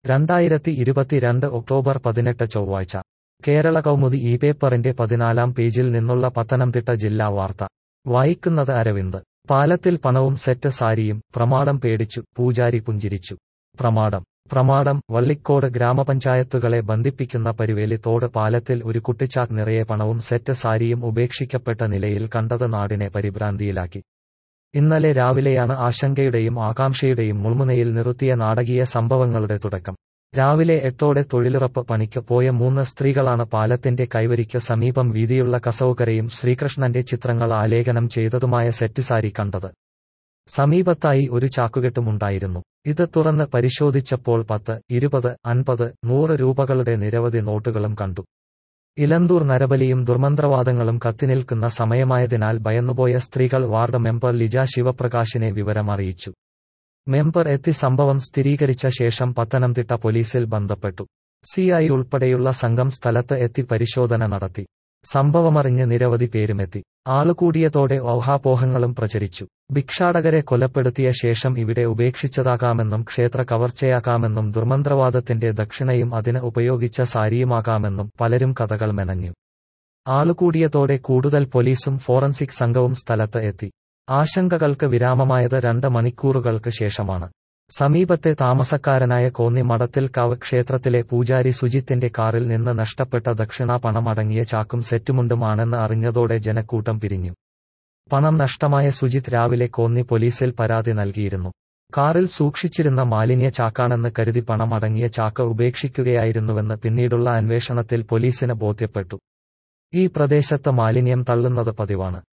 രണ്ടായിരത്തി ഇരുപത്തിരണ്ട് ഒക്ടോബർ പതിനെട്ട് ചൊവ്വാഴ്ച കേരള കൗമുദി ഈ പേപ്പറിന്റെ പതിനാലാം പേജിൽ നിന്നുള്ള പത്തനംതിട്ട ജില്ലാ വാർത്ത വായിക്കുന്നത് അരവിന്ദ് പാലത്തിൽ പണവും സെറ്റ് സാരിയും പ്രമാടം പേടിച്ചു പൂജാരി പുഞ്ചിരിച്ചു പ്രമാടം പ്രമാടം വള്ളിക്കോട് ഗ്രാമപഞ്ചായത്തുകളെ ബന്ധിപ്പിക്കുന്ന പരുവേലി തോട് പാലത്തിൽ ഒരു കുട്ടിച്ചാക്ക് നിറയെ പണവും സെറ്റ് സാരിയും ഉപേക്ഷിക്കപ്പെട്ട നിലയിൽ കണ്ടത് നാടിനെ പരിഭ്രാന്തിയിലാക്കി ഇന്നലെ രാവിലെയാണ് ആശങ്കയുടെയും ആകാംക്ഷയുടെയും മുൾമുനയിൽ നിർത്തിയ നാടകീയ സംഭവങ്ങളുടെ തുടക്കം രാവിലെ എട്ടോടെ തൊഴിലുറപ്പ് പണിക്ക് പോയ മൂന്ന് സ്ത്രീകളാണ് പാലത്തിന്റെ കൈവരിക്ക് സമീപം വീതിയുള്ള കസവുകരയും ശ്രീകൃഷ്ണന്റെ ചിത്രങ്ങൾ ആലേഖനം ചെയ്തതുമായ സെറ്റ് സാരി കണ്ടത് സമീപത്തായി ഒരു ചാക്കുകെട്ടുമുണ്ടായിരുന്നു ഇത് തുറന്ന് പരിശോധിച്ചപ്പോൾ പത്ത് ഇരുപത് അൻപത് നൂറ് രൂപകളുടെ നിരവധി നോട്ടുകളും കണ്ടു ഇലന്തൂർ നരബലിയും ദുർമന്ത്രവാദങ്ങളും കത്തിനിൽക്കുന്ന സമയമായതിനാൽ ഭയന്നുപോയ സ്ത്രീകൾ വാർഡ് മെമ്പർ ലിജ ശിവപ്രകാശിനെ വിവരമറിയിച്ചു മെമ്പർ എത്തി സംഭവം സ്ഥിരീകരിച്ച ശേഷം പത്തനംതിട്ട പോലീസിൽ ബന്ധപ്പെട്ടു സിഐ ഉൾപ്പെടെയുള്ള സംഘം സ്ഥലത്ത് എത്തി പരിശോധന നടത്തി സംഭവമറിഞ്ഞ് നിരവധി പേരുമെത്തി ആളുകൂടിയതോടെ ഊഹാപോഹങ്ങളും പ്രചരിച്ചു ഭിക്ഷാടകരെ കൊലപ്പെടുത്തിയ ശേഷം ഇവിടെ ഉപേക്ഷിച്ചതാകാമെന്നും ക്ഷേത്ര കവർച്ചയാകാമെന്നും ദുർമന്ത്രവാദത്തിന്റെ ദക്ഷിണയും അതിന് ഉപയോഗിച്ച സാരിയുമാകാമെന്നും പലരും കഥകൾ മെനഞ്ഞു ആളുകൂടിയതോടെ കൂടുതൽ പോലീസും ഫോറൻസിക് സംഘവും സ്ഥലത്ത് എത്തി ആശങ്കകൾക്ക് വിരാമമായത് രണ്ട് മണിക്കൂറുകൾക്ക് ശേഷമാണ് സമീപത്തെ താമസക്കാരനായ കോന്നി മഠത്തിൽക്കാവ് ക്ഷേത്രത്തിലെ പൂജാരി സുജിത്തിന്റെ കാറിൽ നിന്ന് നഷ്ടപ്പെട്ട ദക്ഷിണ പണം അടങ്ങിയ ചാക്കും സെറ്റുമുണ്ടുമാണെന്ന് അറിഞ്ഞതോടെ ജനക്കൂട്ടം പിരിഞ്ഞു പണം നഷ്ടമായ സുജിത് രാവിലെ കോന്നി പോലീസിൽ പരാതി നൽകിയിരുന്നു കാറിൽ സൂക്ഷിച്ചിരുന്ന മാലിന്യ ചാക്കാണെന്ന് കരുതി പണം അടങ്ങിയ ചാക്ക് ഉപേക്ഷിക്കുകയായിരുന്നുവെന്ന് പിന്നീടുള്ള അന്വേഷണത്തിൽ പോലീസിന് ബോധ്യപ്പെട്ടു ഈ പ്രദേശത്ത് മാലിന്യം തള്ളുന്നത് പതിവാണ്